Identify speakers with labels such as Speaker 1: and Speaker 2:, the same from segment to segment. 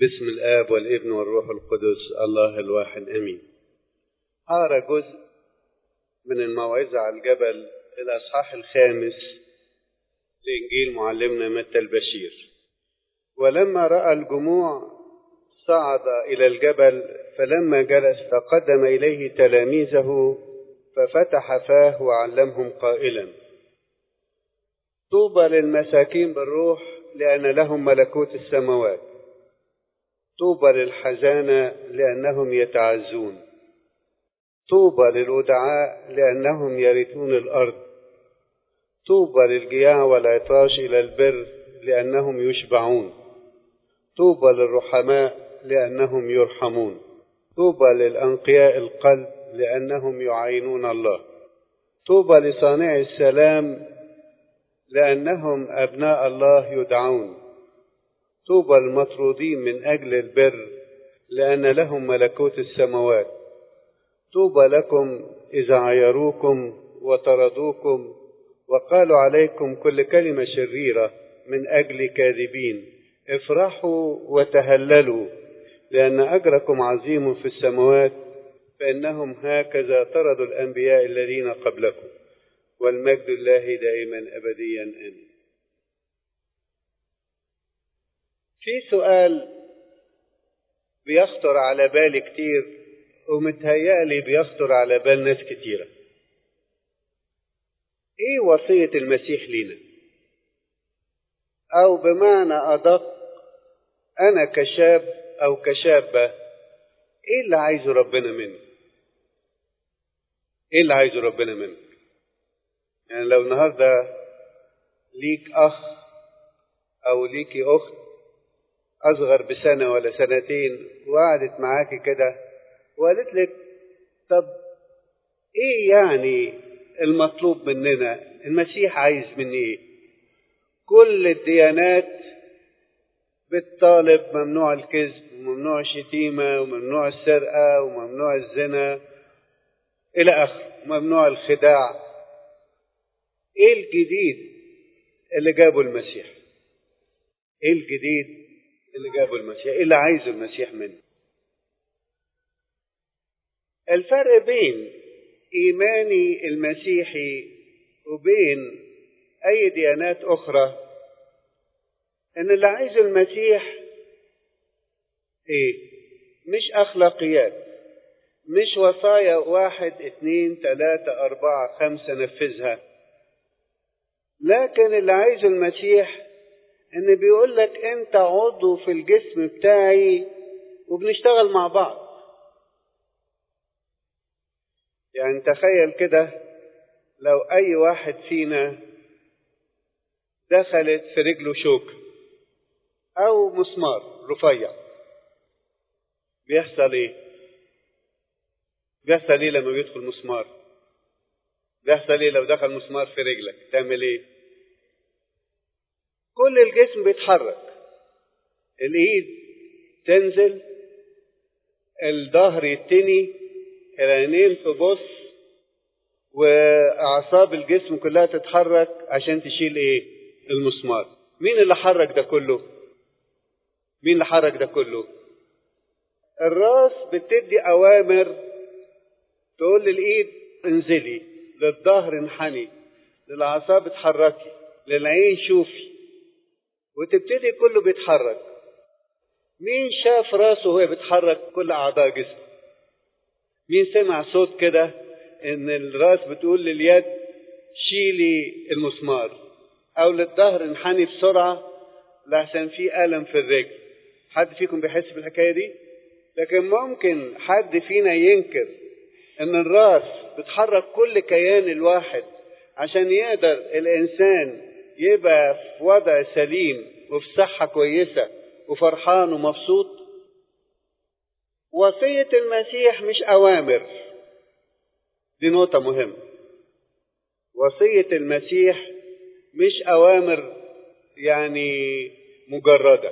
Speaker 1: باسم الآب والابن والروح القدس الله الواحد أمين أقرأ جزء من الموعظة على الجبل الأصحاح الخامس لإنجيل معلمنا متى البشير ولما رأى الجموع صعد إلى الجبل فلما جلس تقدم إليه تلاميذه ففتح فاه وعلمهم قائلا طوبى للمساكين بالروح لأن لهم ملكوت السماوات طوبى للحزانة لأنهم يتعزون طوبى للودعاء لأنهم يرثون الأرض طوبى للجياع والعطاش إلى البر لأنهم يشبعون طوبى للرحماء لأنهم يرحمون طوبى للأنقياء القلب لأنهم يعينون الله طوبى لصانع السلام لأنهم أبناء الله يدعون طوبى المطرودين من أجل البر لأن لهم ملكوت السماوات طوبى لكم إذا عيروكم وطردوكم وقالوا عليكم كل كلمة شريرة من أجل كاذبين افرحوا وتهللوا لأن أجركم عظيم في السماوات فإنهم هكذا طردوا الأنبياء الذين قبلكم والمجد الله دائما أبديا آمين في سؤال بيخطر على بالي كتير ومتهيألي بيخطر على بال ناس كتيرة ايه وصية المسيح لينا او بمعنى ادق انا كشاب او كشابة ايه اللي عايزه ربنا مني ايه اللي عايزه ربنا منك يعني لو النهاردة ليك اخ او ليكي اخت اصغر بسنة ولا سنتين وقعدت معاكي كده وقالت لك طب ايه يعني المطلوب مننا المسيح عايز مني ايه كل الديانات بتطالب ممنوع الكذب وممنوع الشتيمة وممنوع السرقة وممنوع الزنا إلى آخره ممنوع الخداع إيه الجديد اللي جابه المسيح إيه الجديد اللي جابه المسيح إيه اللي عايزه المسيح منه الفرق بين إيماني المسيحي وبين أي ديانات أخرى إن اللي عايزه المسيح إيه؟ مش أخلاقيات مش وصايا واحد اتنين تلاتة أربعة خمسة نفذها لكن اللي عايزه المسيح إن بيقول لك أنت عضو في الجسم بتاعي وبنشتغل مع بعض يعني تخيل كده لو أي واحد فينا دخلت في رجله شوك أو مسمار رفيع بيحصل إيه؟ بيحصل إيه لما بيدخل مسمار؟ بيحصل إيه لو دخل مسمار في رجلك؟ تعمل إيه؟ كل الجسم بيتحرك الإيد تنزل الظهر يتني العينين تبص واعصاب الجسم كلها تتحرك عشان تشيل ايه المسمار مين اللي حرك ده كله مين اللي حرك ده كله الراس بتدي اوامر تقول للايد انزلي للظهر انحني للاعصاب اتحركي للعين شوفي وتبتدي كله بيتحرك مين شاف راسه وهي بتحرك كل اعضاء جسمه مين سمع صوت كده ان الراس بتقول لليد شيلي المسمار او للظهر انحني بسرعه لحسن في الم في الرجل حد فيكم بيحس بالحكايه دي لكن ممكن حد فينا ينكر ان الراس بتحرك كل كيان الواحد عشان يقدر الانسان يبقى في وضع سليم وفي صحه كويسه وفرحان ومبسوط وصية المسيح مش أوامر دي نقطة مهمة وصية المسيح مش أوامر يعني مجردة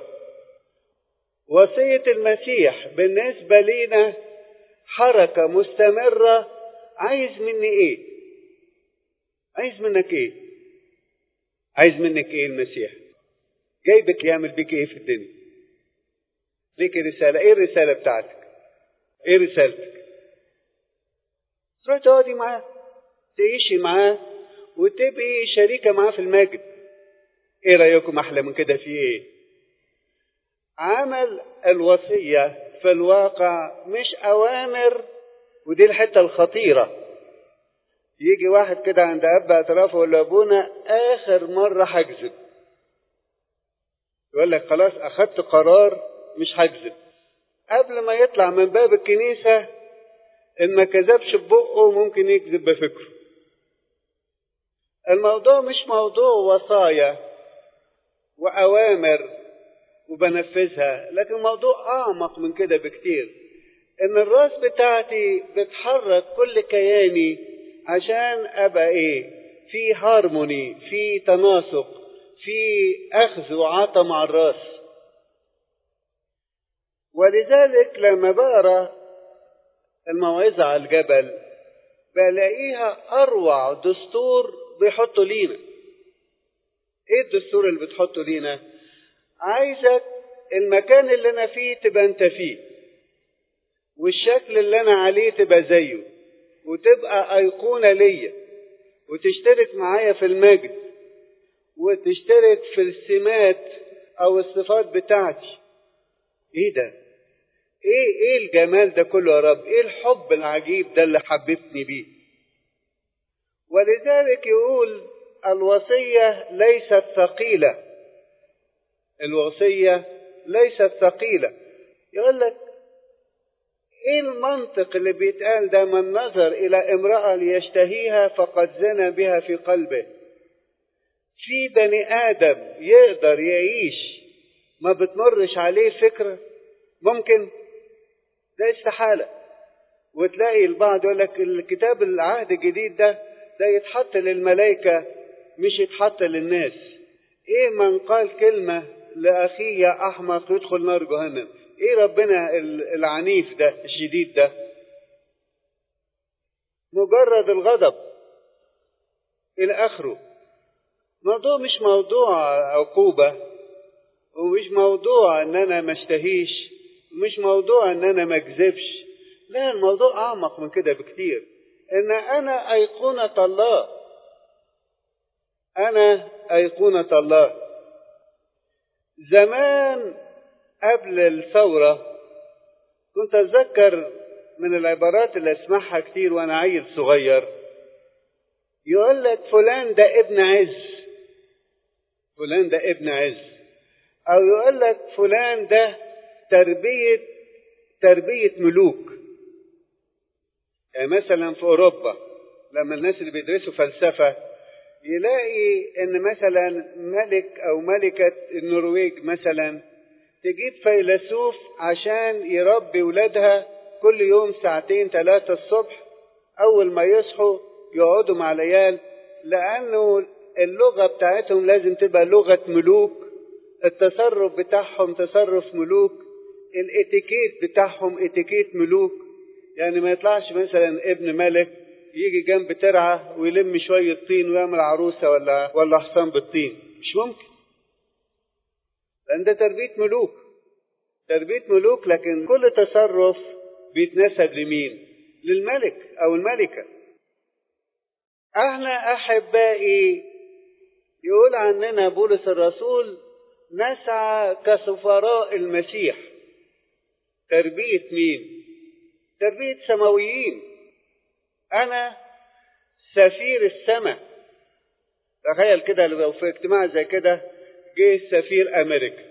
Speaker 1: وصية المسيح بالنسبة لنا حركة مستمرة عايز مني إيه؟ عايز منك إيه؟ عايز منك إيه المسيح؟ جايبك يعمل بك إيه في الدنيا؟ ليك رسالة ايه الرسالة بتاعتك ايه رسالتك تروح تقعدي معاه تعيشي معاه وتبقي شريكة معاه في المجد ايه رأيكم احلى من كده في ايه عمل الوصية في الواقع مش اوامر ودي الحتة الخطيرة يجي واحد كده عند اب اعترافه يقول ابونا اخر مرة هكذب يقول لك خلاص اخدت قرار مش هكذب قبل ما يطلع من باب الكنيسة ان ما كذبش ببقه ممكن يكذب بفكره الموضوع مش موضوع وصايا وأوامر وبنفذها لكن الموضوع أعمق من كده بكتير إن الراس بتاعتي بتحرك كل كياني عشان أبقى إيه في هارموني في تناسق في أخذ وعطى مع الراس ولذلك لما بقرا الموعظة على الجبل بلاقيها أروع دستور بيحطوا لينا ايه الدستور اللي بتحطه لينا عايزك المكان اللي انا فيه تبقى انت فيه والشكل اللي انا عليه تبقى زيه وتبقى ايقونه ليا وتشترك معايا في المجد وتشترك في السمات او الصفات بتاعتي ايه ده ايه ايه الجمال ده كله يا رب ايه الحب العجيب ده اللي حببتني بيه ولذلك يقول الوصية ليست ثقيلة الوصية ليست ثقيلة يقول لك ايه المنطق اللي بيتقال ده من نظر الى امرأة ليشتهيها فقد زنى بها في قلبه في بني ادم يقدر يعيش ما بتمرش عليه فكرة ممكن ده استحالة وتلاقي البعض يقول لك الكتاب العهد الجديد ده ده يتحط للملائكة مش يتحط للناس ايه من قال كلمة لأخيه يا أحمق يدخل نار جهنم ايه ربنا العنيف ده الشديد ده مجرد الغضب إلى آخره موضوع مش موضوع عقوبة ومش موضوع ان انا ما اشتهيش مش موضوع ان انا ما اكذبش لا الموضوع اعمق من كده بكتير ان انا ايقونة الله انا ايقونة الله زمان قبل الثورة كنت اتذكر من العبارات اللي اسمعها كتير وانا عيل صغير يقول لك فلان ده ابن عز فلان ده ابن عز او يقول لك فلان ده تربية تربية ملوك يعني مثلا في اوروبا لما الناس اللي بيدرسوا فلسفة يلاقي ان مثلا ملك او ملكة النرويج مثلا تجيب فيلسوف عشان يربي ولادها كل يوم ساعتين ثلاثة الصبح اول ما يصحوا يقعدوا مع العيال لانه اللغة بتاعتهم لازم تبقى لغة ملوك التصرف بتاعهم تصرف ملوك الاتيكيت بتاعهم اتيكيت ملوك يعني ما يطلعش مثلا ابن ملك يجي جنب ترعة ويلم شوية طين ويعمل عروسة ولا ولا حصان بالطين مش ممكن لأن ده تربية ملوك تربية ملوك لكن كل تصرف بيتنسب لمين للملك أو الملكة احنا أحبائي يقول عننا بولس الرسول نسعى كسفراء المسيح تربية مين تربية سماويين أنا سفير السماء تخيل كده لو في اجتماع زي كده جه سفير أمريكا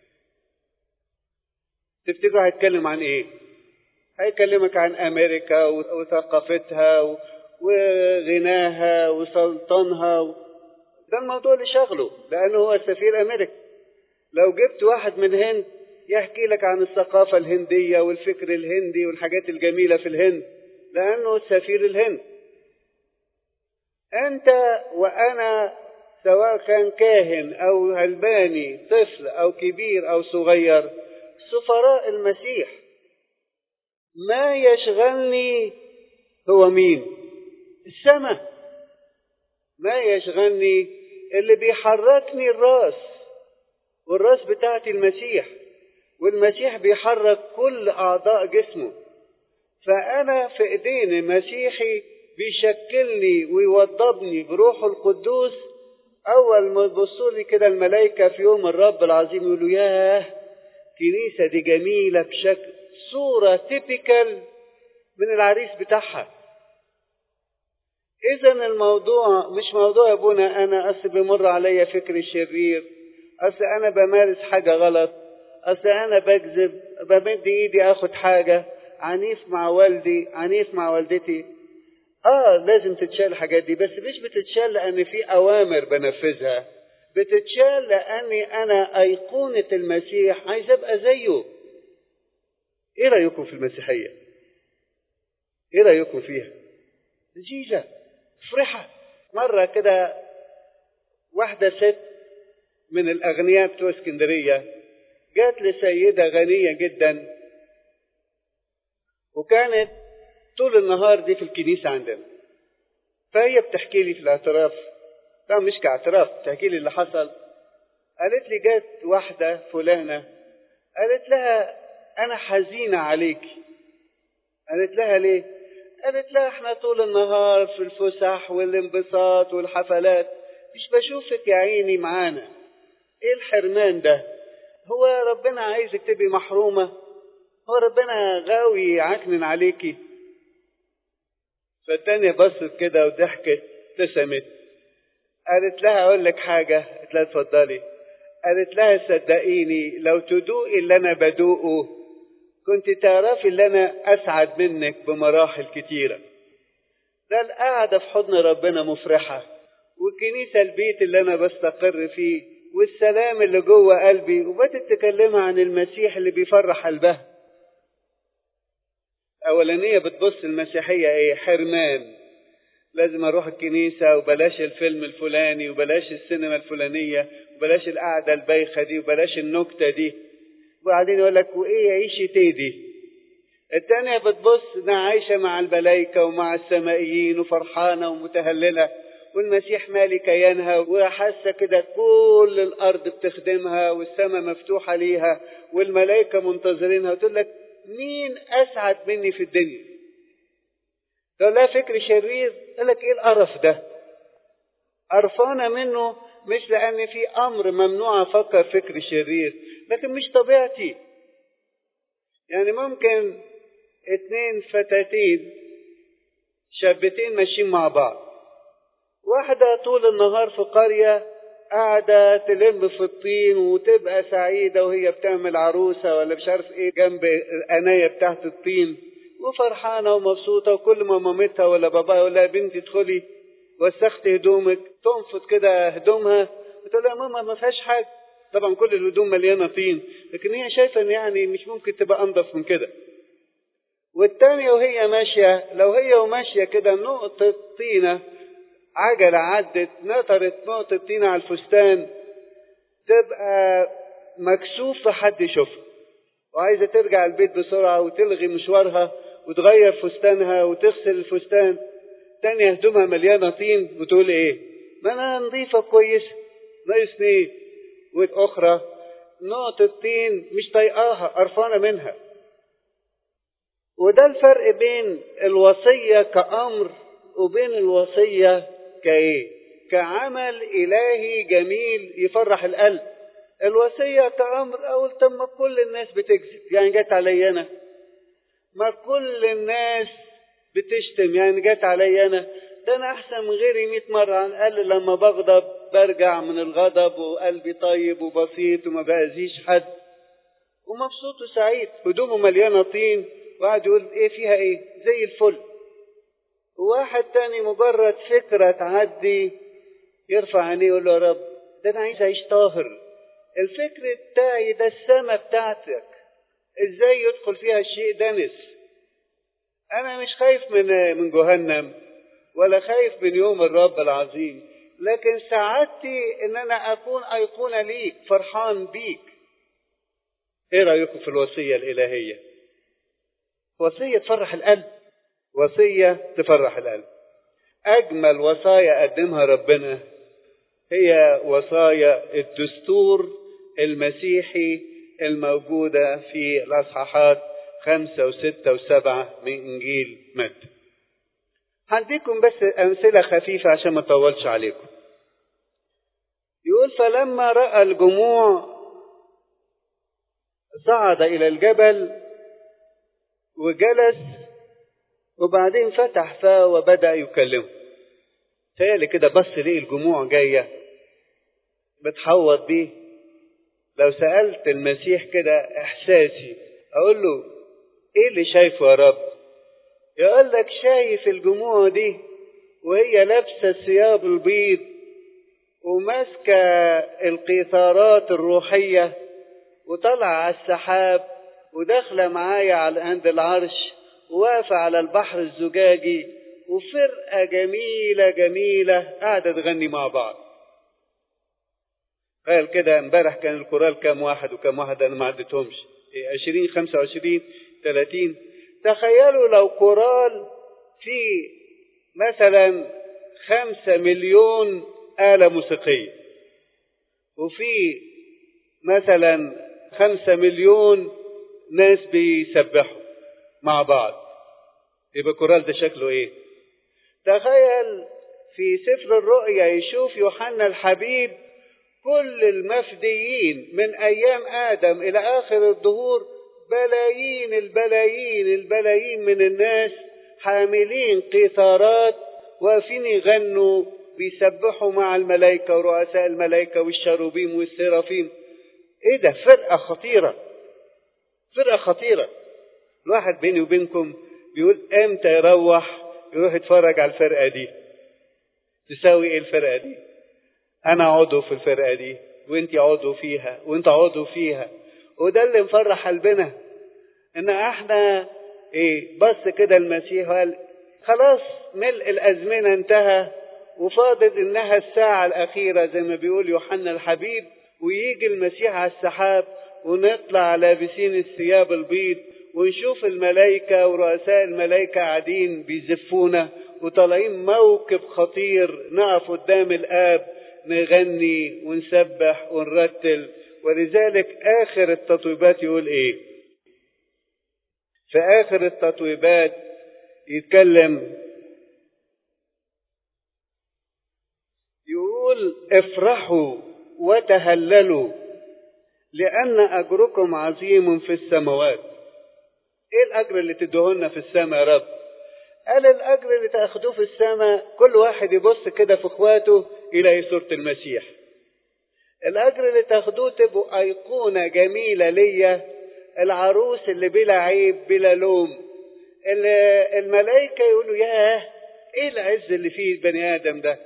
Speaker 1: تفتكروا هيتكلم عن إيه؟ هيكلمك عن أمريكا وثقافتها وغناها وسلطانها ده الموضوع اللي شغله لأنه هو سفير أمريكا لو جبت واحد من هند يحكي لك عن الثقافة الهندية والفكر الهندي والحاجات الجميلة في الهند لأنه سفير الهند أنت وأنا سواء كان كاهن أو هلباني طفل أو كبير أو صغير سفراء المسيح ما يشغلني هو مين السماء ما يشغلني اللي بيحركني الراس والراس بتاعتي المسيح والمسيح بيحرك كل أعضاء جسمه فأنا في إيدين المسيحي بيشكلني ويوضبني بروحه القدوس أول ما يبصوا لي كده الملائكة في يوم الرب العظيم يقولوا ياه كنيسة دي جميلة بشكل صورة تيبيكال من العريس بتاعها إذا الموضوع مش موضوع يا ابونا أنا أصل بيمر عليا فكر شرير أصل أنا بمارس حاجة غلط أصل أنا بكذب بمد إيدي آخد حاجة عنيف مع والدي عنيف مع والدتي اه لازم تتشال الحاجات دي بس مش بتتشال لان في اوامر بنفذها بتتشال لاني انا ايقونه المسيح عايز ابقى زيه ايه رايكم في المسيحيه ايه رايكم فيها لذيذه فرحه مره كده واحده ست من الاغنياء بتوع اسكندريه جات لسيده غنيه جدا وكانت طول النهار دي في الكنيسة عندنا فهي بتحكي لي في الاعتراف طبعا مش كاعتراف بتحكي لي اللي حصل قالت لي جت واحدة فلانة قالت لها أنا حزينة عليكي قالت لها ليه؟ قالت لها احنا طول النهار في الفسح والانبساط والحفلات مش بشوفك يا عيني معانا ايه الحرمان ده هو ربنا عايزك تبقي محرومة هو ربنا غاوي يعكنن عليكي فالتانية بصت كده وضحكت ابتسمت قالت لها اقول لك حاجة قالت لها اتفضلي قالت لها صدقيني لو تدوقي اللي انا بدوقه كنت تعرفي اللي انا اسعد منك بمراحل كتيرة ده القعدة في حضن ربنا مفرحة والكنيسة البيت اللي انا بستقر فيه والسلام اللي جوه قلبي وبدت تكلمها عن المسيح اللي بيفرح قلبها أولانية بتبص المسيحية إيه حرمان لازم أروح الكنيسة وبلاش الفيلم الفلاني وبلاش السينما الفلانية وبلاش القعدة البايخة دي وبلاش النكتة دي وبعدين يقول لك وإيه عيشتي دي التانية بتبص إنها عايشة مع الملائكة ومع السمائيين وفرحانة ومتهللة والمسيح مالي كيانها وحاسة كده كل الأرض بتخدمها والسماء مفتوحة ليها والملائكة منتظرينها وتقول لك مين أسعد مني في الدنيا لو لا فكر شرير قال لك إيه القرف ده قرفانة منه مش لأن في أمر ممنوع أفكر فكر شرير لكن مش طبيعتي يعني ممكن اتنين فتاتين شابتين ماشيين مع بعض واحدة طول النهار في قرية قاعدة تلم في الطين وتبقى سعيدة وهي بتعمل عروسة ولا مش عارف ايه جنب القناية بتاعت الطين وفرحانة ومبسوطة وكل ما مامتها ولا باباها يقول لها بنتي ادخلي وسخت هدومك تنفض كده هدومها وتقول لها ماما ما فيهاش حاجة طبعا كل الهدوم مليانة طين لكن هي شايفة ان يعني مش ممكن تبقى انضف من كده والتانية وهي ماشية لو هي وماشية كده نقطة طينة عجلة عدت نطرت نقطة طينة على الفستان تبقى مكسوفة حد يشوفها وعايزة ترجع البيت بسرعة وتلغي مشوارها وتغير فستانها وتغسل الفستان تانية هدومها مليانة طين وتقول ايه ما انا نظيفة كويسة ناقصني ايه والاخرى نقطة طين مش طايقاها قرفانة منها وده الفرق بين الوصية كأمر وبين الوصية كايه كعمل إلهي جميل يفرح القلب الوصية كأمر أقول طب ما كل الناس بتكذب يعني جت علي أنا ما كل الناس بتشتم يعني جت علي أنا ده أنا أحسن من غيري مئة مرة على الأقل لما بغضب برجع من الغضب وقلبي طيب وبسيط وما بأذيش حد ومبسوط وسعيد هدومه مليانة طين وقعد يقول إيه فيها إيه زي الفل وواحد تاني مجرد فكرة تعدي يرفع عينيه يقول له يا رب ده أنا عايز أعيش طاهر الفكر بتاعي ده السما بتاعتك ازاي يدخل فيها الشيء دنس انا مش خايف من من جهنم ولا خايف من يوم الرب العظيم لكن سعادتي ان انا اكون ايقونة ليك فرحان بيك ايه رايكم في الوصية الالهية وصية تفرح القلب وصية تفرح القلب اجمل وصايا قدمها ربنا هي وصايا الدستور المسيحي الموجودة في الأصحاحات خمسة وستة وسبعة من إنجيل متى هديكم بس أمثلة خفيفة عشان ما أطولش عليكم يقول فلما رأى الجموع صعد إلى الجبل وجلس وبعدين فتح فاه وبدأ يكلمه تالي كده بص ليه الجموع جاية بتحوط بيه لو سألت المسيح كده إحساسي أقول له إيه اللي شايفه يا رب يقول لك شايف الجموع دي وهي لابسة الثياب البيض وماسكة القيثارات الروحية وطالعة على السحاب وداخلة معايا على عند العرش وواقفة على البحر الزجاجي وفرقة جميلة جميلة قاعدة تغني مع بعض قال كده امبارح كان الكورال كام واحد وكام واحد انا ما عدتهمش عشرين خمسة وعشرين ثلاثين تخيلوا لو كورال في مثلا خمسة مليون آلة موسيقية وفي مثلا خمسة مليون ناس بيسبحوا مع بعض يبقى كورال ده شكله ايه تخيل في سفر الرؤيا يشوف يوحنا الحبيب كل المفديين من ايام ادم الى اخر الدهور بلايين البلايين البلايين من الناس حاملين قيثارات واقفين يغنوا بيسبحوا مع الملائكه ورؤساء الملائكه والشروبيم والسرافيم ايه ده فرقه خطيره فرقه خطيره الواحد بيني وبينكم بيقول امتى يروح يروح يتفرج على الفرقه دي تساوي ايه الفرقه دي انا عضو في الفرقه دي وانت عضو فيها وانت عضو فيها وده اللي مفرح قلبنا ان احنا ايه بص كده المسيح قال خلاص ملء الازمنه انتهى وفاضل انها الساعه الاخيره زي ما بيقول يوحنا الحبيب ويجي المسيح على السحاب ونطلع لابسين الثياب البيض ونشوف الملائكة ورؤساء الملائكة قاعدين بيزفونا وطالعين موكب خطير نقف قدام الآب نغني ونسبح ونرتل ولذلك آخر التطويبات يقول إيه؟ في آخر التطويبات يتكلم يقول افرحوا وتهللوا لأن أجركم عظيم في السماوات ايه الاجر اللي تدوهولنا في السماء يا رب قال الاجر اللي تاخدوه في السماء كل واحد يبص كده في اخواته يلاقي صورة المسيح الاجر اللي تاخدوه تبقوا ايقونة جميلة ليا العروس اللي بلا عيب بلا لوم اللي الملائكة يقولوا ياه ايه العز اللي فيه البني ادم ده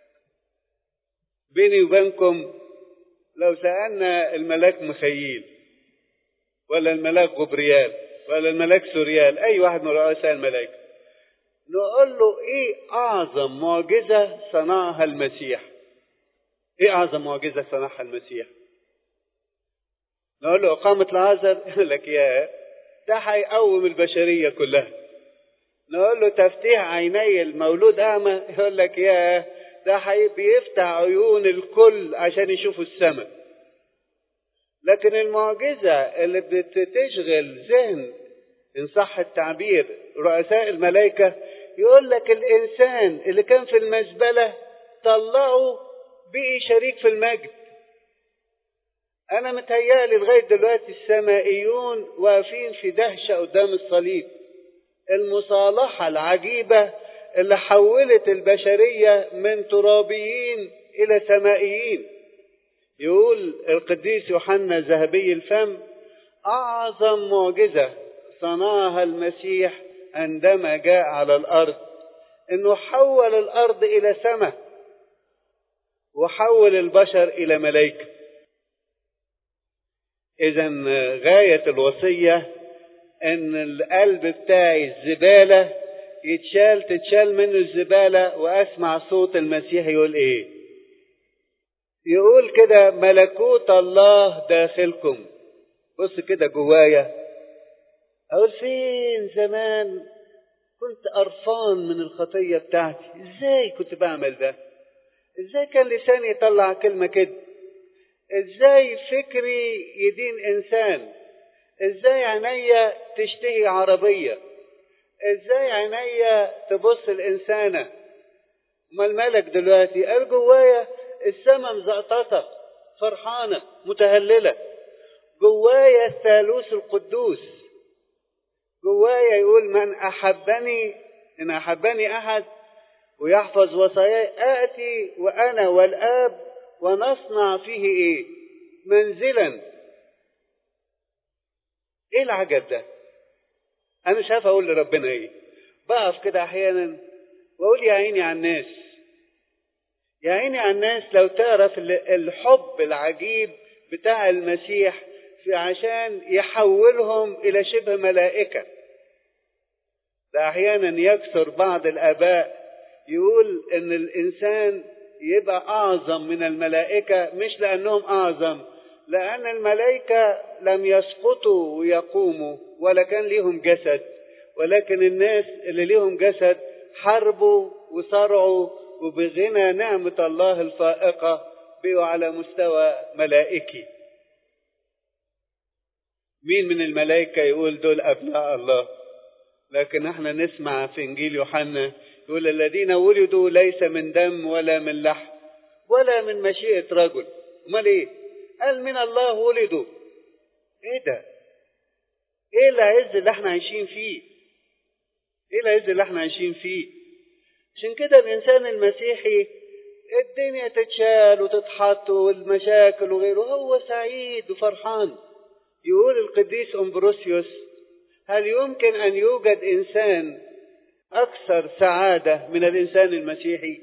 Speaker 1: بيني وبينكم لو سألنا الملاك مخيل ولا الملاك غبريال ولا الملاك سوريال اي واحد من رؤساء الملائكه نقول له ايه اعظم معجزه صنعها المسيح ايه اعظم معجزه صنعها المسيح نقول له اقامه العازر يقول لك يا ده هيقوم البشريه كلها نقول له تفتيح عيني المولود اعمى يقول لك يا ده بيفتح عيون الكل عشان يشوفوا السماء لكن المعجزة اللي بتشغل ذهن إن صح التعبير رؤساء الملائكة يقول لك الإنسان اللي كان في المزبلة طلعه بقي شريك في المجد أنا متهيألي لغاية دلوقتي السمائيون واقفين في دهشة قدام الصليب المصالحة العجيبة اللي حولت البشرية من ترابيين إلى سمائيين يقول القديس يوحنا ذهبي الفم أعظم معجزة صنعها المسيح عندما جاء على الأرض إنه حول الأرض إلى سماء وحول البشر إلى ملائكة إذا غاية الوصية إن القلب بتاعي الزبالة يتشال تتشال منه الزبالة وأسمع صوت المسيح يقول إيه يقول كده ملكوت الله داخلكم بص كده جوايا اقول فين زمان كنت قرفان من الخطيه بتاعتي ازاي كنت بعمل ده ازاي كان لساني يطلع كلمه كده ازاي فكري يدين انسان ازاي عينيا تشتهي عربية ازاي عينيا تبص الانسانة امال مالك دلوقتي قال جوايا السما مزقططة فرحانة متهللة جوايا الثالوث القدوس جوايا يقول من احبني ان احبني احد ويحفظ وصاياي اتي وانا والاب ونصنع فيه ايه منزلا ايه العجب ده انا مش عارف اقول لربنا ايه بقف كده احيانا واقول يا عيني على الناس يا عيني على الناس لو تعرف الحب العجيب بتاع المسيح في عشان يحولهم الى شبه ملائكه ده احيانا يكثر بعض الاباء يقول ان الانسان يبقى اعظم من الملائكه مش لانهم اعظم لان الملائكه لم يسقطوا ويقوموا ولا كان ليهم جسد ولكن الناس اللي ليهم جسد حاربوا وصارعوا وبغنى نعمه الله الفائقه بقوا على مستوى ملائكي مين من الملائكه يقول دول ابناء الله لكن احنا نسمع في انجيل يوحنا يقول الذين ولدوا ليس من دم ولا من لحم ولا من مشيئة رجل امال ايه قال من الله ولدوا ايه ده ايه العز اللي احنا عايشين فيه ايه العز اللي احنا عايشين فيه عشان كده الانسان المسيحي الدنيا تتشال وتتحط والمشاكل وغيره هو سعيد وفرحان يقول القديس امبروسيوس هل يمكن ان يوجد انسان اكثر سعاده من الانسان المسيحي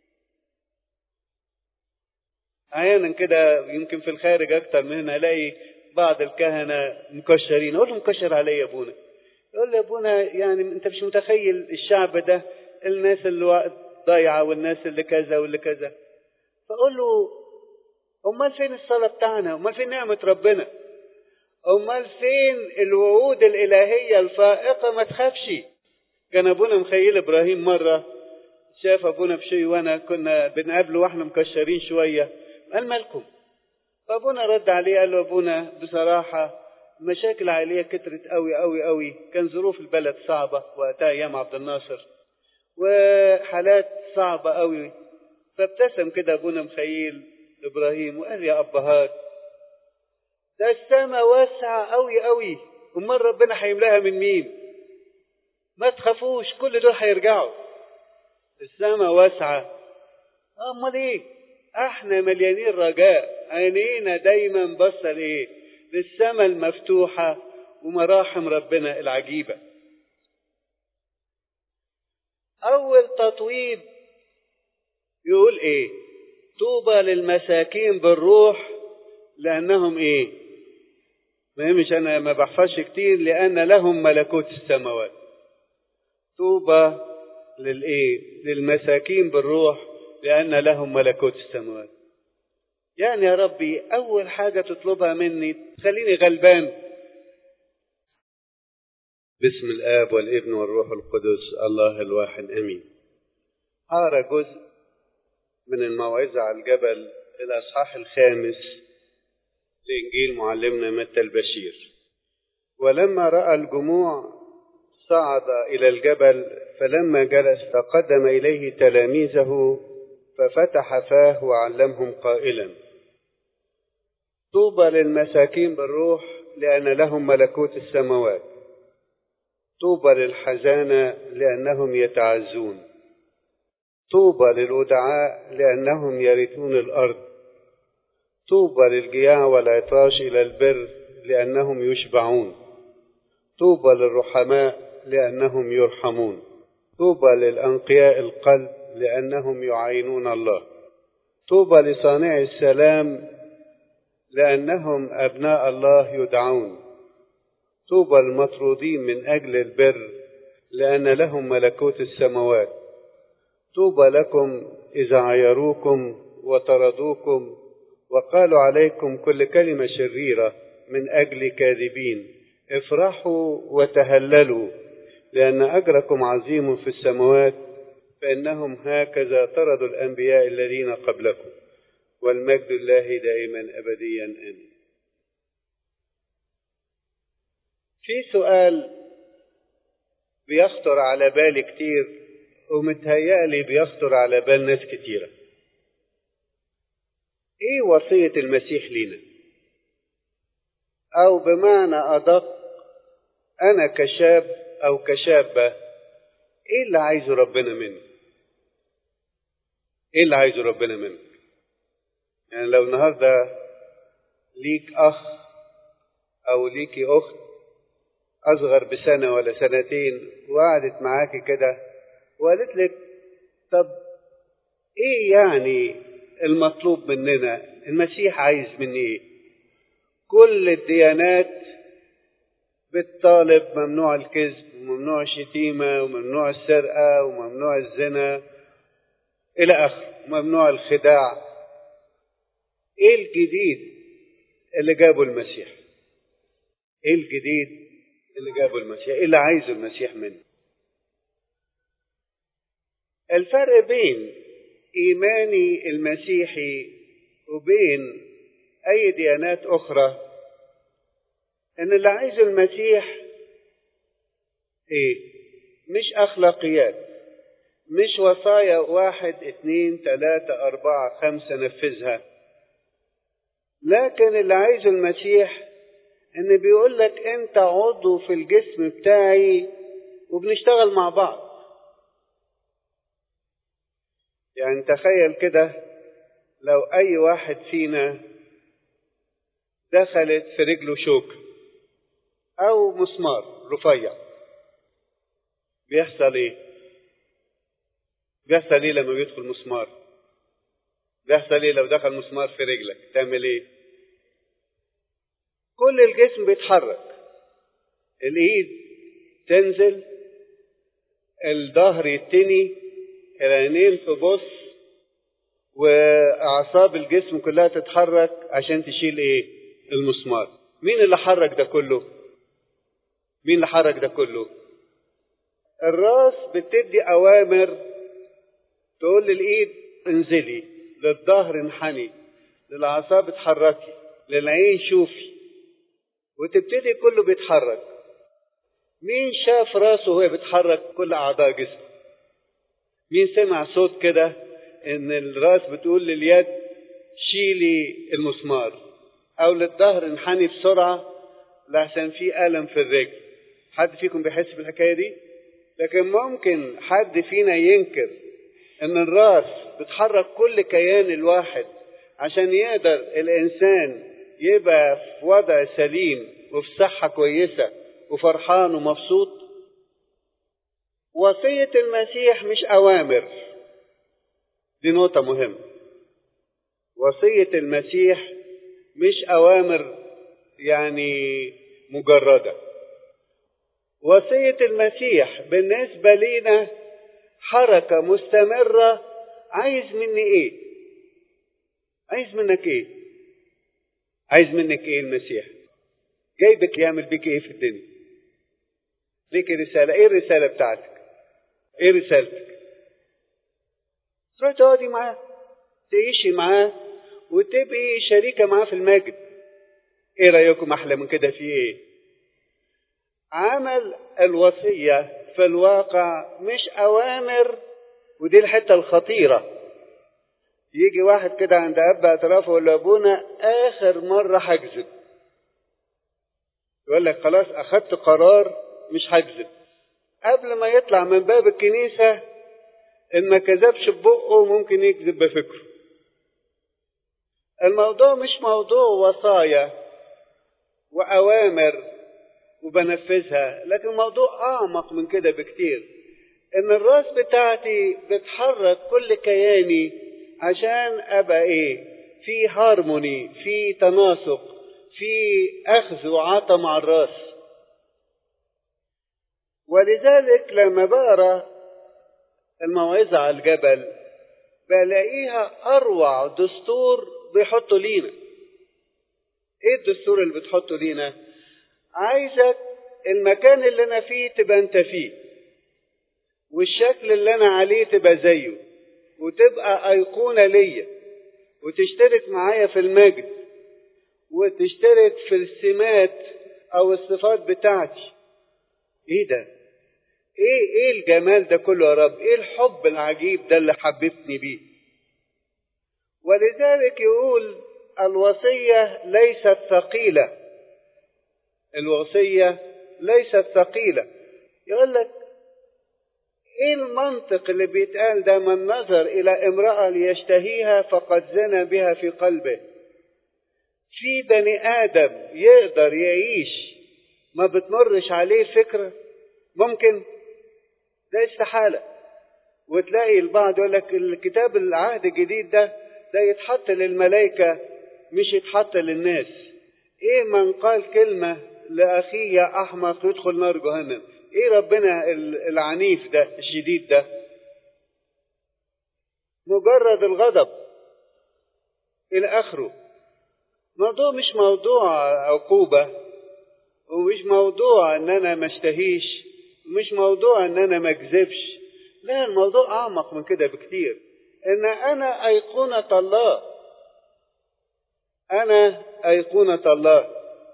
Speaker 1: احيانا كده يمكن في الخارج اكتر من هنا الاقي بعض الكهنه مكشرين اقول له مكشر عليا يا ابونا يقول لي يا ابونا يعني انت مش متخيل الشعب ده الناس اللي ضايعه والناس اللي كذا واللي كذا فاقول له امال فين الصلاه بتاعنا امال فين نعمه ربنا امال فين الوعود الالهيه الفائقه ما تخافش كان ابونا مخيل ابراهيم مره شاف ابونا بشوي وانا كنا بنقابله واحنا مكشرين شويه قال مالكم فابونا رد عليه قال له ابونا بصراحه مشاكل عائليه كترت قوي قوي قوي كان ظروف البلد صعبه وقتها ايام عبد الناصر وحالات صعبه قوي فابتسم كده ابونا مخيل ابراهيم وقال يا ابهات ده السما واسعه قوي قوي امال ربنا هيملاها من مين ما تخافوش كل دول هيرجعوا السما واسعه امال ايه احنا مليانين رجاء عينينا دايما باصه لايه للسما المفتوحه ومراحم ربنا العجيبه اول تطويب يقول ايه طوبى للمساكين بالروح لانهم ايه ما مش انا ما بحفظش كتير لان لهم ملكوت السماوات طوبى للايه للمساكين بالروح لان لهم ملكوت السماوات يعني يا ربي اول حاجه تطلبها مني تخليني غلبان باسم الاب والابن والروح القدس الله الواحد امين هقرا جزء من الموعظه على الجبل الاصحاح الخامس لانجيل معلمنا متى البشير ولما راى الجموع صعد الى الجبل فلما جلس تقدم اليه تلاميذه ففتح فاه وعلمهم قائلا طوبى للمساكين بالروح لان لهم ملكوت السماوات طوبى للحزانه لانهم يتعزون طوبى للودعاء لانهم يرثون الارض طوبى للجياع والعطاش الى البر لانهم يشبعون طوبى للرحماء لانهم يرحمون طوبى للانقياء القلب لانهم يعينون الله طوبى لصانع السلام لانهم ابناء الله يدعون طوبى المطرودين من اجل البر لان لهم ملكوت السماوات طوبى لكم اذا عيروكم وطردوكم وقالوا عليكم كل كلمه شريره من اجل كاذبين افرحوا وتهللوا لان اجركم عظيم في السماوات فانهم هكذا طردوا الانبياء الذين قبلكم والمجد الله دائما أبديا آمين في سؤال بيخطر على بالي كتير ومتهيألي بيخطر على بال ناس كتيرة ايه وصية المسيح لينا او بمعنى ادق انا كشاب او كشابة ايه اللي عايزه ربنا مني ايه اللي عايزه ربنا منك يعني لو النهاردة ليك اخ او ليكي اخت اصغر بسنة ولا سنتين وقعدت معاكي كده وقالت لك طب ايه يعني المطلوب مننا المسيح عايز مني ايه كل الديانات بتطالب ممنوع الكذب وممنوع الشتيمة وممنوع السرقة وممنوع الزنا إلى آخره ممنوع الخداع إيه الجديد اللي جابه المسيح إيه الجديد اللي جابه المسيح إيه اللي عايزه المسيح منه الفرق بين إيماني المسيحي وبين أي ديانات أخرى إن اللي عايزه المسيح إيه؟ مش أخلاقيات مش وصايا واحد اتنين تلاتة أربعة خمسة نفذها لكن اللي عايزه المسيح إن بيقول لك أنت عضو في الجسم بتاعي وبنشتغل مع بعض يعني تخيل كده لو أي واحد فينا دخلت في رجله شوك أو مسمار رفيع بيحصل إيه؟ بيحصل إيه لما بيدخل مسمار؟ بيحصل إيه لو دخل مسمار في رجلك؟ تعمل إيه؟ كل الجسم بيتحرك الإيد تنزل الظهر يتني العينين تبص واعصاب الجسم كلها تتحرك عشان تشيل ايه المسمار مين اللي حرك ده كله مين اللي حرك ده كله الراس بتدي اوامر تقول للايد انزلي للظهر انحني للاعصاب اتحركي للعين شوفي وتبتدي كله بيتحرك مين شاف راسه وهي بتحرك كل اعضاء جسمه مين سمع صوت كده ان الراس بتقول لليد شيلي المسمار او للظهر انحني بسرعه لحسن في الم في الرجل حد فيكم بيحس بالحكايه دي لكن ممكن حد فينا ينكر ان الراس بتحرك كل كيان الواحد عشان يقدر الانسان يبقى في وضع سليم وفي صحه كويسه وفرحان ومبسوط وصية المسيح مش أوامر دي نقطة مهمة وصية المسيح مش أوامر يعني مجردة وصية المسيح بالنسبة لنا حركة مستمرة عايز مني ايه عايز منك ايه عايز منك ايه المسيح جايبك يعمل بيك ايه في الدنيا ليك رسالة ايه الرسالة بتاعتك ايه رسالتك تروح تقعدي معاه تعيشي معاه وتبقي شريكة معاه في المجد ايه رأيكم احلى من كده في ايه عمل الوصية في الواقع مش اوامر ودي الحتة الخطيرة يجي واحد كده عند اب اعترافه ولا ابونا اخر مرة هكذب يقول لك خلاص اخدت قرار مش هكذب قبل ما يطلع من باب الكنيسة إن ما كذبش ببقه ممكن يكذب بفكره الموضوع مش موضوع وصايا وأوامر وبنفذها لكن موضوع أعمق من كده بكتير إن الراس بتاعتي بتحرك كل كياني عشان أبقى إيه في هارموني في تناسق في أخذ وعطى مع الراس ولذلك لما بقرا الموعظة على الجبل بلاقيها أروع دستور بيحطه لينا إيه الدستور اللي بتحطه لينا؟ عايزك المكان اللي أنا فيه تبقى أنت فيه والشكل اللي أنا عليه تبقى زيه وتبقى أيقونة ليا وتشترك معايا في المجد وتشترك في السمات او الصفات بتاعتي ايه ده ايه ايه الجمال ده كله يا رب ايه الحب العجيب ده اللي حببتني بيه ولذلك يقول الوصية ليست ثقيلة الوصية ليست ثقيلة يقول لك ايه المنطق اللي بيتقال ده من نظر الى امرأة ليشتهيها فقد زنى بها في قلبه في بني ادم يقدر يعيش ما بتمرش عليه فكرة ممكن ده استحالة وتلاقي البعض يقول لك الكتاب العهد الجديد ده ده يتحط للملائكة مش يتحط للناس ايه من قال كلمة لأخيه يا أحمق يدخل نار جهنم ايه ربنا العنيف ده الشديد ده مجرد الغضب الى اخره موضوع مش موضوع عقوبة ومش موضوع ان انا ما اشتهيش مش موضوع ان انا ما اكذبش لا الموضوع اعمق من كده بكتير ان انا ايقونة الله انا ايقونة الله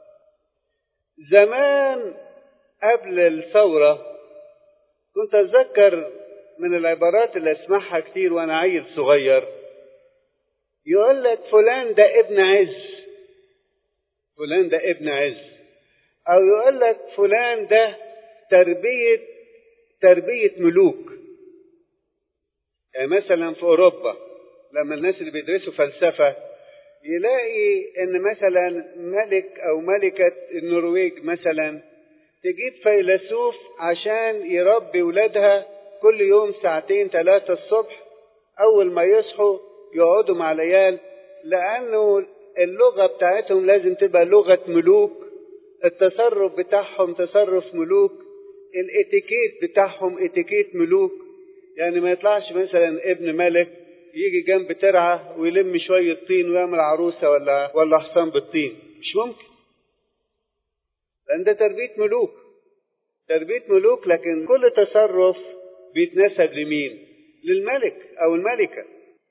Speaker 1: زمان قبل الثورة كنت أتذكر من العبارات اللي أسمعها كتير وأنا عيل صغير يقول لك فلان ده ابن عز فلان ده ابن عز أو يقول لك فلان ده تربية تربية ملوك يعني مثلا في أوروبا لما الناس اللي بيدرسوا فلسفة يلاقي إن مثلا ملك أو ملكة النرويج مثلا تجيب فيلسوف عشان يربي ولادها كل يوم ساعتين ثلاثة الصبح أول ما يصحوا يقعدوا مع العيال لأنه اللغة بتاعتهم لازم تبقى لغة ملوك التصرف بتاعهم تصرف ملوك الاتيكيت بتاعهم اتيكيت ملوك يعني ما يطلعش مثلا ابن ملك يجي جنب ترعة ويلم شوية طين ويعمل عروسة ولا ولا حصان بالطين مش ممكن لأن ده تربية ملوك تربية ملوك لكن كل تصرف بيتنسب لمين للملك أو الملكة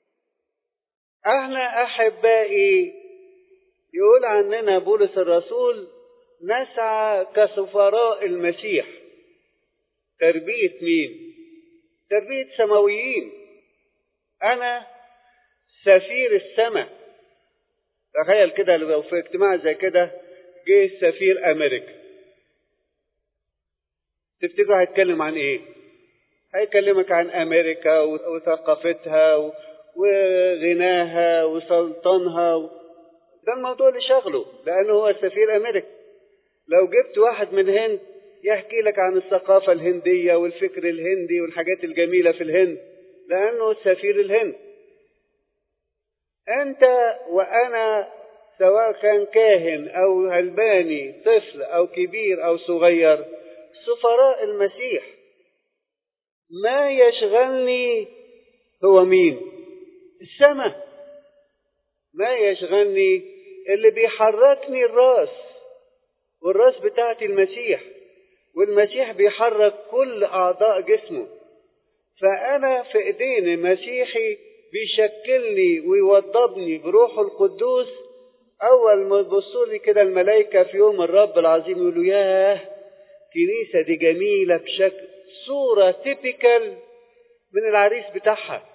Speaker 1: احنا أحبائي يقول عننا بولس الرسول نسعى كسفراء المسيح تربية مين تربية سماويين أنا سفير السماء تخيل كده لو في اجتماع زي كده جه سفير امريكا تفتكروا هيتكلم عن ايه هيكلمك عن امريكا وثقافتها وغناها وسلطانها ده الموضوع اللي شغله لانه هو سفير امريكا لو جبت واحد من الهند يحكي لك عن الثقافه الهنديه والفكر الهندي والحاجات الجميله في الهند لانه سفير الهند انت وانا سواء كان كاهن او هلباني طفل او كبير او صغير سفراء المسيح ما يشغلني هو مين السماء ما يشغلني اللي بيحركني الراس والراس بتاعتي المسيح والمسيح بيحرك كل اعضاء جسمه فانا في ايدين مسيحي بيشكلني ويوضبني بروحه القدوس أول ما يبصوا لي كده الملائكة في يوم الرب العظيم يقولوا ياه كنيسة دي جميلة بشكل صورة تيبيكال من العريس بتاعها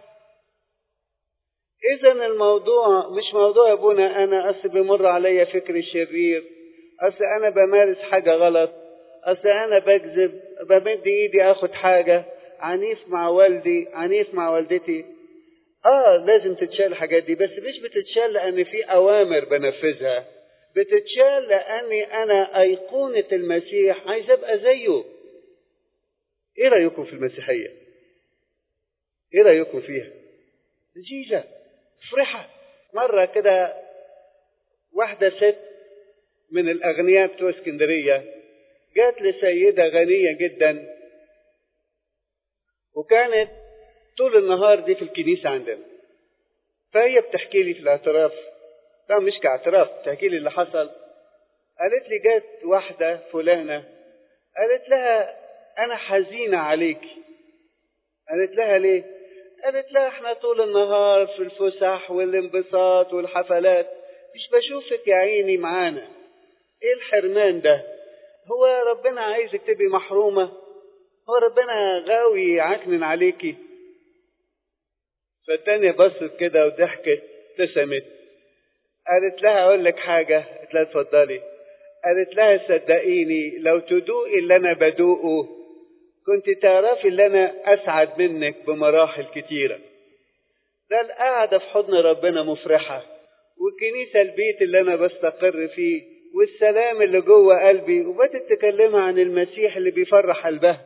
Speaker 1: إذا الموضوع مش موضوع يا ابونا أنا أصل بيمر عليا فكر الشرير أصل أنا بمارس حاجة غلط أصل أنا بكذب بمد إيدي آخد حاجة عنيف مع والدي عنيف مع والدتي اه لازم تتشال الحاجات دي بس مش بتتشال لان في اوامر بنفذها بتتشال لاني انا ايقونة المسيح عايز ابقى زيه ايه رايكم في المسيحية ايه رايكم فيها لذيذة فرحة مرة كده واحدة ست من الاغنياء بتوع اسكندرية جات لسيدة غنية جدا وكانت طول النهار دي في الكنيسة عندنا فهي بتحكي لي في الاعتراف طبعا مش كاعتراف بتحكي لي اللي حصل قالت لي جت واحدة فلانة قالت لها أنا حزينة عليك قالت لها ليه قالت لا احنا طول النهار في الفسح والانبساط والحفلات مش بشوفك يا عيني معانا ايه الحرمان ده هو ربنا عايزك تبقي محرومة هو ربنا غاوي يعكنن عليكي فالتانية بصت كده وضحكت ابتسمت قالت لها اقول لك حاجة قالت لها اتفضلي قالت لها صدقيني لو تدوقي اللي انا بدوقه كنت تعرفي اللي انا اسعد منك بمراحل كتيرة ده القعدة في حضن ربنا مفرحة والكنيسة البيت اللي انا بستقر فيه والسلام اللي جوه قلبي وبدت تكلمها عن المسيح اللي بيفرح قلبها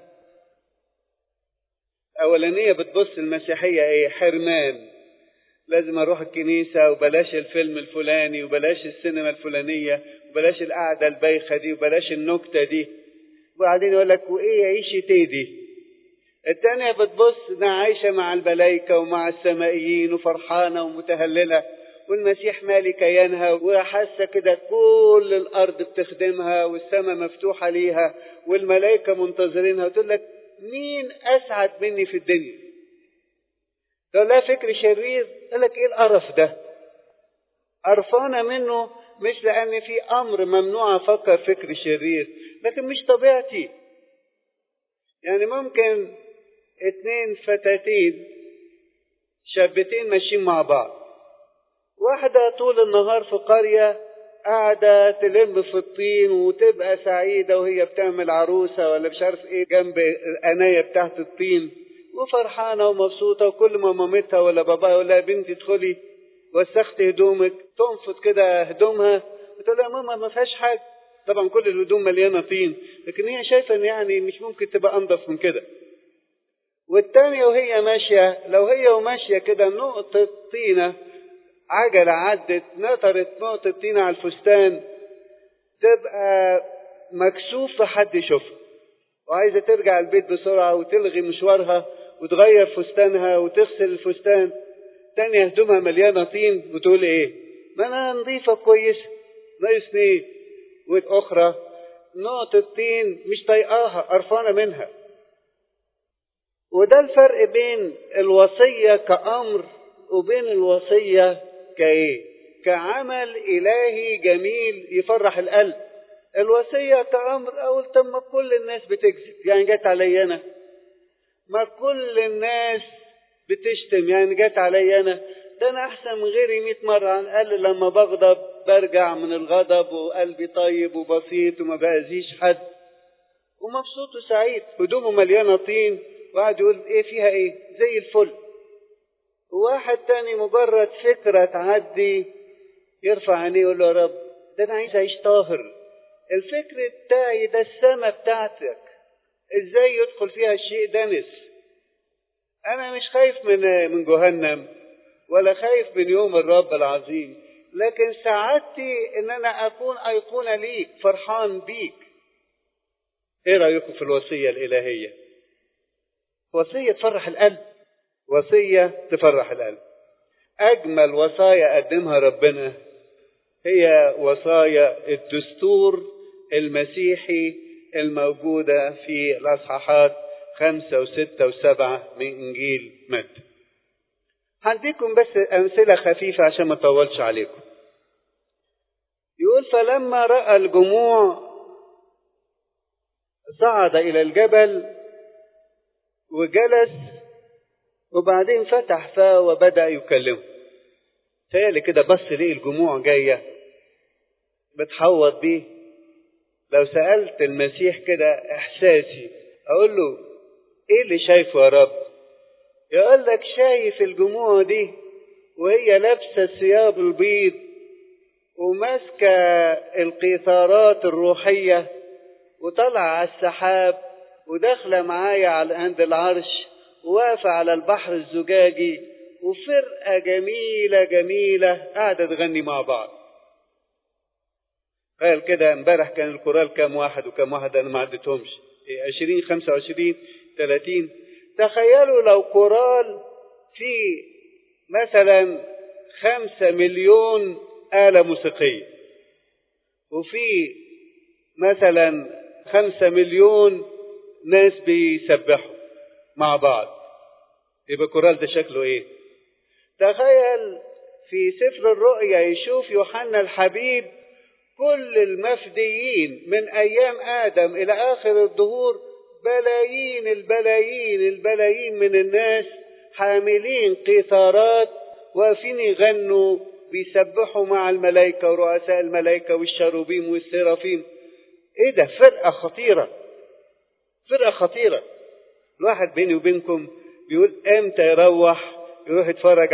Speaker 1: اولانية بتبص المسيحية ايه حرمان لازم اروح الكنيسة وبلاش الفيلم الفلاني وبلاش السينما الفلانية وبلاش القعدة البايخة دي وبلاش النكتة دي وبعدين يقول لك وايه عيشة ايه دي التانية بتبص انها عايشة مع الملائكة ومع السمائيين وفرحانة ومتهللة والمسيح مالي كيانها وحاسة كده كل الأرض بتخدمها والسماء مفتوحة ليها والملائكة منتظرينها وتقول لك مين أسعد مني في الدنيا تقول لها فكر شرير قال لك ايه القرف ده قرفانة منه مش لأن في أمر ممنوع أفكر فكر شرير لكن مش طبيعتي يعني ممكن اتنين فتاتين شابتين ماشيين مع بعض واحدة طول النهار في قرية قاعدة تلم في الطين وتبقى سعيدة وهي بتعمل عروسة ولا مش عارف ايه جنب القناية بتاعت الطين وفرحانة ومبسوطة وكل ما مامتها ولا باباها يقول لها بنتي ادخلي وسخت هدومك تنفض كده هدومها وتقول لها ماما ما فيهاش حاجة طبعا كل الهدوم مليانة طين لكن هي شايفة ان يعني مش ممكن تبقى انضف من كده والتانية وهي ماشية لو هي وماشية كده نقطة طينة عجلة عدت نطرت نقطة طينة على الفستان تبقى مكسوفة حد يشوفها وعايزة ترجع البيت بسرعة وتلغي مشوارها وتغير فستانها وتغسل الفستان تانية هدومها مليانة طين وتقول ايه ما انا نظيفة كويسة ناقص ايه والاخرى نقطة طين مش طايقاها قرفانة منها وده الفرق بين الوصية كأمر وبين الوصية كايه كعمل إلهي جميل يفرح القلب الوصية كأمر أقول طب ما كل الناس بتكذب يعني جت علي أنا ما كل الناس بتشتم يعني جت علي أنا ده أنا أحسن من غيري مئة مرة عن الأقل لما بغضب برجع من الغضب وقلبي طيب وبسيط وما بأذيش حد ومبسوط وسعيد هدومه مليانة طين وقعد يقول إيه فيها إيه زي الفل وواحد تاني مجرد فكرة تعدي يرفع عينيه يقول له يا رب ده أنا عايز أعيش طاهر الفكر بتاعي ده السما بتاعتك ازاي يدخل فيها الشيء دنس انا مش خايف من من جهنم ولا خايف من يوم الرب العظيم لكن سعادتي ان انا اكون ايقونة ليك فرحان بيك ايه رايكم في الوصية الالهية وصية تفرح القلب وصية تفرح القلب اجمل وصايا قدمها ربنا هي وصايا الدستور المسيحي الموجودة في الأصحاحات خمسة وستة وسبعة من إنجيل متى. هديكم بس أمثلة خفيفة عشان ما أطولش عليكم. يقول فلما رأى الجموع صعد إلى الجبل وجلس وبعدين فتح فاه وبدأ يكلمه. تهيألي كده بص ليه الجموع جاية بتحوط بيه لو سألت المسيح كده إحساسي أقول له إيه اللي شايفه يا رب يقول لك شايف الجموع دي وهي لابسة الثياب البيض وماسكة القيثارات الروحية وطلع على السحاب وداخلة معايا على عند العرش وواقفة على البحر الزجاجي وفرقة جميلة جميلة قاعدة تغني مع بعض قال كده امبارح كان الكورال كام واحد وكام واحد انا ما عدتهمش عشرين خمسة وعشرين ثلاثين تخيلوا لو كورال في مثلا خمسة مليون آلة موسيقية وفي مثلا خمسة مليون ناس بيسبحوا مع بعض يبقى كورال ده شكله ايه تخيل في سفر الرؤيا يشوف يوحنا الحبيب كل المفديين من ايام ادم الى اخر الدهور بلايين البلايين البلايين من الناس حاملين قيثارات واقفين يغنوا بيسبحوا مع الملائكة ورؤساء الملائكة والشروبيم والسرافيم ايه ده فرقة خطيرة فرقة خطيرة الواحد بيني وبينكم بيقول امتى يروح يروح يتفرج